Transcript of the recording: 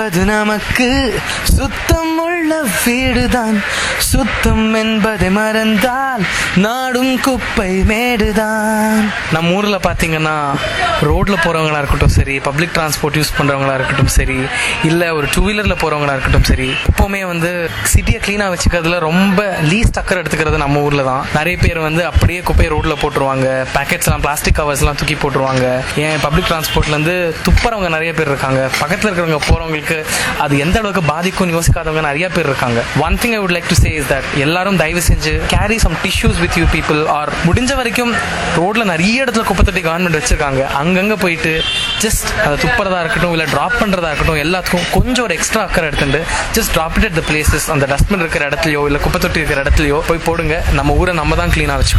அது நமக்கு சுத்தம் உள்ள வீடுதான் சுத்தம் என்பதை மறந்தால் நாடும் குப்பை மேடுதான் நம்ம ஊர்ல பாத்தீங்கன்னா ரோட்ல போறவங்களா இருக்கட்டும் சரி பப்ளிக் டிரான்ஸ்போர்ட் யூஸ் பண்றவங்களா இருக்கட்டும் சரி இல்ல ஒரு டூ வீலர்ல போறவங்களா இருக்கட்டும் சரி எப்பவுமே வந்து சிட்டியை கிளீனா வச்சுக்கிறதுல ரொம்ப லீஸ்ட் அக்கறை எடுத்துக்கிறது நம்ம ஊர்ல தான் நிறைய பேர் வந்து அப்படியே குப்பையை ரோட்ல போட்டுருவாங்க பேக்கெட்ஸ் எல்லாம் பிளாஸ்டிக் கவர்ஸ் எல்லாம் தூக்கி போட்டுருவாங்க ஏன் பப்ளிக் டிரான்ஸ்போர்ட்ல இருந்து துப்புறவங்க நிறைய பேர் இருக்காங்க பக்கத்துல இருக்கிறவங்க போறவங்களுக்கு அது எந்த அளவுக்கு பாதிக்கும்னு யோசிக்காதவங்க நிறைய பேர் இருக்காங்க one thing I would like to say is that எல்லாரும் தயவு செஞ்சு carry some tissues with you people are முடிஞ்ச வரைக்கும் ரோட்ல நிறைய இடத்துல குப்பை தொட்டி கவர்மெண்ட் வச்சிருக்காங்க அங்கங்க போயிட்டு ஜஸ்ட் அதை துப்புறதா இருக்கட்டும் இல்ல டிராப் பண்றதா இருக்கட்டும் எல்லாத்துக்கும் கொஞ்சம் ஒரு எக்ஸ்ட்ரா அக்கறை எடுத்துட்டு just drop it at the places அந்த டஸ்ட்பின் இருக்கிற இடத்துலயோ இல்ல குப்பை தொட்டி இருக்கிற இடத்துலயோ போய் போடுங்க நம்ம ஊரை நம்ம தான் கிளீனா வச்சுக்கணும்